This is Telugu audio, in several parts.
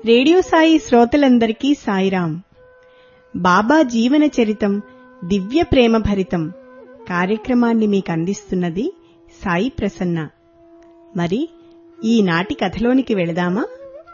రేడియో సాయి శ్రోతలందరికీ సాయిరాం బాబా జీవన చరితం దివ్య ప్రేమ భరితం కార్యక్రమాన్ని మీకు అందిస్తున్నది సాయి ప్రసన్న మరి ఈనాటి కథలోనికి వెళదామా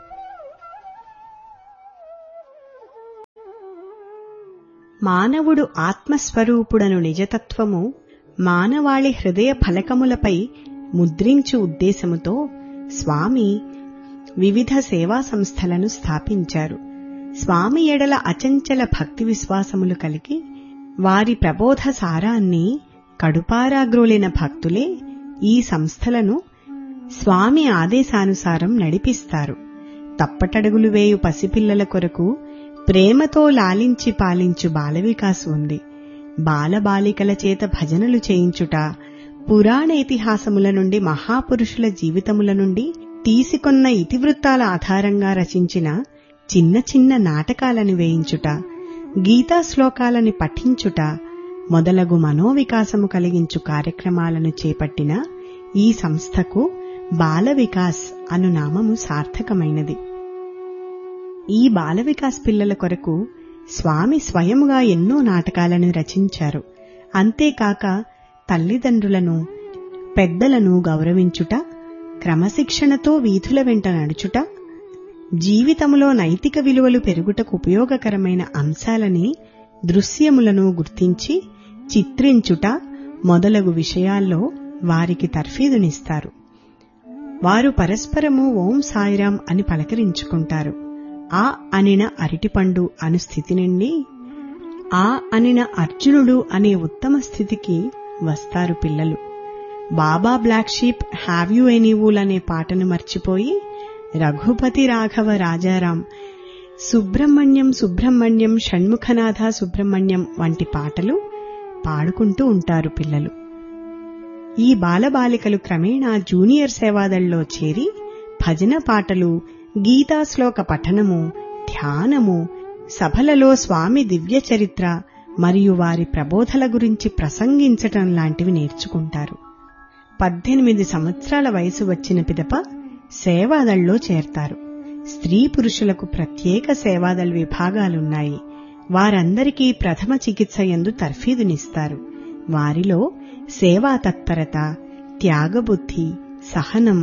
మానవుడు ఆత్మస్వరూపుడను నిజతత్వము మానవాళి హృదయ ఫలకములపై ముద్రించు ఉద్దేశముతో స్వామి వివిధ సేవా సంస్థలను స్థాపించారు స్వామి ఎడల అచంచల భక్తి విశ్వాసములు కలిగి వారి ప్రబోధ సారాన్ని కడుపారాగ్రోలిన భక్తులే ఈ సంస్థలను స్వామి ఆదేశానుసారం నడిపిస్తారు తప్పటడుగులు వేయు పసిపిల్లల కొరకు ప్రేమతో లాలించి పాలించు బాలవికాసు ఉంది బాలబాలికల చేత భజనలు చేయించుట పురాణ ఇతిహాసముల నుండి మహాపురుషుల జీవితముల నుండి తీసుకొన్న ఇతివృత్తాల ఆధారంగా రచించిన చిన్న చిన్న నాటకాలను వేయించుట గీతా శ్లోకాలని పఠించుట మొదలగు మనోవికాసము కలిగించు కార్యక్రమాలను చేపట్టిన ఈ సంస్థకు బాల వికాస్ అను నామము సార్థకమైనది ఈ బాల వికాస్ పిల్లల కొరకు స్వామి స్వయముగా ఎన్నో నాటకాలను రచించారు అంతేకాక తల్లిదండ్రులను పెద్దలను గౌరవించుట క్రమశిక్షణతో వీధుల వెంట నడుచుట జీవితములో నైతిక విలువలు పెరుగుటకు ఉపయోగకరమైన అంశాలని దృశ్యములను గుర్తించి చిత్రించుట మొదలగు విషయాల్లో వారికి తర్ఫీదునిస్తారు వారు పరస్పరము ఓం సాయిరాం అని పలకరించుకుంటారు ఆ అనిన అరటిపండు అను స్థితి నుండి ఆ అనిన అర్జునుడు అనే ఉత్తమ స్థితికి వస్తారు పిల్లలు baa baa black sheep have you any wool అనే పాటను మర్చిపోయి రఘుపతి రాఘవ రాజారాం సుబ్రహ్మణ్యం సుబ్రహ్మణ్యం షణ్ముఖనాథ సుబ్రహ్మణ్యం వంటి పాటలు పాడుకుంటూ ఉంటారు పిల్లలు ఈ బాలబాలికలు క్రమేణా జూనియర్ సేవాదళ్లో చేరి భజన పాటలు గీతా శ్లోక పఠనము ధ్యానము సభలలో స్వామి దివ్య చరిత్ర మరియు వారి ప్రబోధల గురించి ప్రసంగించటం లాంటివి నేర్చుకుంటారు పద్దెనిమిది సంవత్సరాల వయసు వచ్చిన పిదప సేవాదళ్లో చేరతారు స్త్రీ పురుషులకు ప్రత్యేక సేవాదళ విభాగాలున్నాయి వారందరికీ ప్రథమ చికిత్స ఎందు తర్ఫీదునిస్తారు వారిలో సేవా తత్పరత త్యాగబుద్ధి సహనం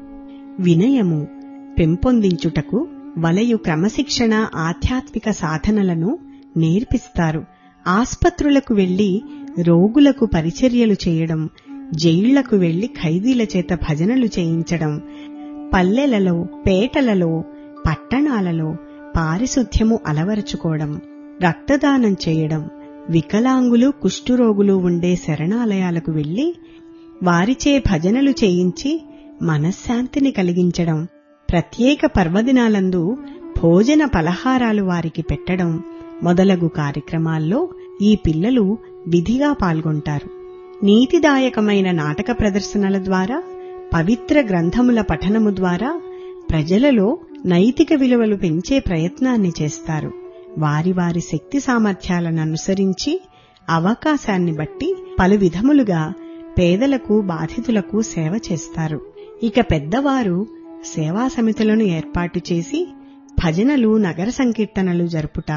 వినయము పెంపొందించుటకు వలయు క్రమశిక్షణ ఆధ్యాత్మిక సాధనలను నేర్పిస్తారు ఆస్పత్రులకు వెళ్లి రోగులకు పరిచర్యలు చేయడం జైళ్లకు వెళ్లి ఖైదీల చేత భజనలు చేయించడం పల్లెలలో పేటలలో పట్టణాలలో పారిశుధ్యము అలవరుచుకోవడం రక్తదానం చేయడం వికలాంగులు కుష్ఠురోగులు ఉండే శరణాలయాలకు వెళ్లి వారిచే భజనలు చేయించి మనశ్శాంతిని కలిగించడం ప్రత్యేక పర్వదినాలందు భోజన పలహారాలు వారికి పెట్టడం మొదలగు కార్యక్రమాల్లో ఈ పిల్లలు విధిగా పాల్గొంటారు నీతిదాయకమైన నాటక ప్రదర్శనల ద్వారా పవిత్ర గ్రంథముల పఠనము ద్వారా ప్రజలలో నైతిక విలువలు పెంచే ప్రయత్నాన్ని చేస్తారు వారి వారి శక్తి సామర్థ్యాలను అనుసరించి అవకాశాన్ని బట్టి పలు విధములుగా పేదలకు బాధితులకు సేవ చేస్తారు ఇక పెద్దవారు సేవా సమితులను ఏర్పాటు చేసి భజనలు నగర సంకీర్తనలు జరుపుట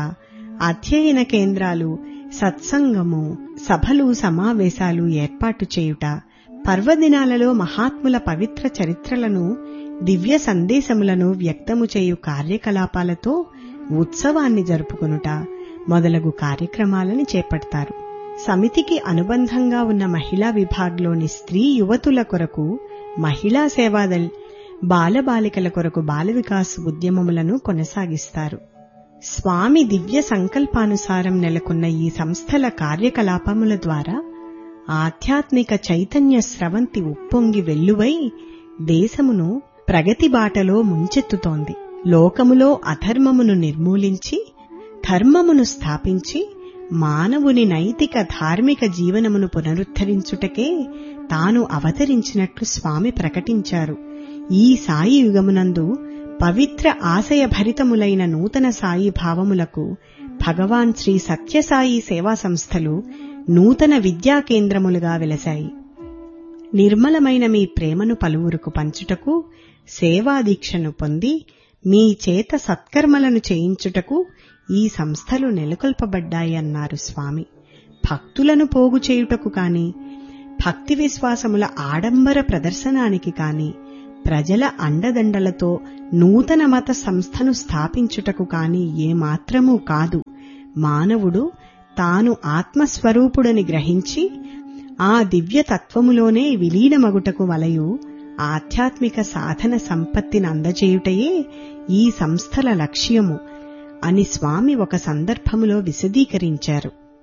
అధ్యయన కేంద్రాలు సత్సంగము సభలు సమావేశాలు ఏర్పాటు చేయుట పర్వదినాలలో మహాత్ముల పవిత్ర చరిత్రలను దివ్య సందేశములను వ్యక్తము చేయు కార్యకలాపాలతో ఉత్సవాన్ని జరుపుకొనుట మొదలగు కార్యక్రమాలను చేపడతారు సమితికి అనుబంధంగా ఉన్న మహిళా విభాగ్లోని స్త్రీ యువతుల కొరకు మహిళా సేవాదల్ బాలబాలికల కొరకు బాల వికాస్ ఉద్యమములను కొనసాగిస్తారు స్వామి దివ్య సంకల్పానుసారం నెలకొన్న ఈ సంస్థల కార్యకలాపముల ద్వారా ఆధ్యాత్మిక చైతన్య స్రవంతి ఉప్పొంగి వెల్లువై దేశమును ప్రగతి బాటలో ముంచెత్తుతోంది లోకములో అధర్మమును నిర్మూలించి ధర్మమును స్థాపించి మానవుని నైతిక ధార్మిక జీవనమును పునరుద్ధరించుటకే తాను అవతరించినట్లు స్వామి ప్రకటించారు ఈ సాయి యుగమునందు పవిత్ర ఆశయభరితములైన నూతన సాయి భావములకు భగవాన్ శ్రీ సత్యసాయి సేవా సంస్థలు నూతన విద్యా కేంద్రములుగా వెలశాయి నిర్మలమైన మీ ప్రేమను పలువురుకు పంచుటకు సేవాదీక్షను పొంది మీ చేత సత్కర్మలను చేయించుటకు ఈ సంస్థలు నెలకొల్పబడ్డాయి అన్నారు స్వామి భక్తులను పోగు చేయుటకు కాని భక్తి విశ్వాసముల ఆడంబర ప్రదర్శనానికి కాని ప్రజల అండదండలతో నూతన మత సంస్థను స్థాపించుటకు కాని ఏమాత్రమూ కాదు మానవుడు తాను ఆత్మస్వరూపుడని గ్రహించి ఆ దివ్య తత్వములోనే విలీనమగుటకు వలయు ఆధ్యాత్మిక సాధన సంపత్తిని అందజేయుటయే ఈ సంస్థల లక్ష్యము అని స్వామి ఒక సందర్భములో విశదీకరించారు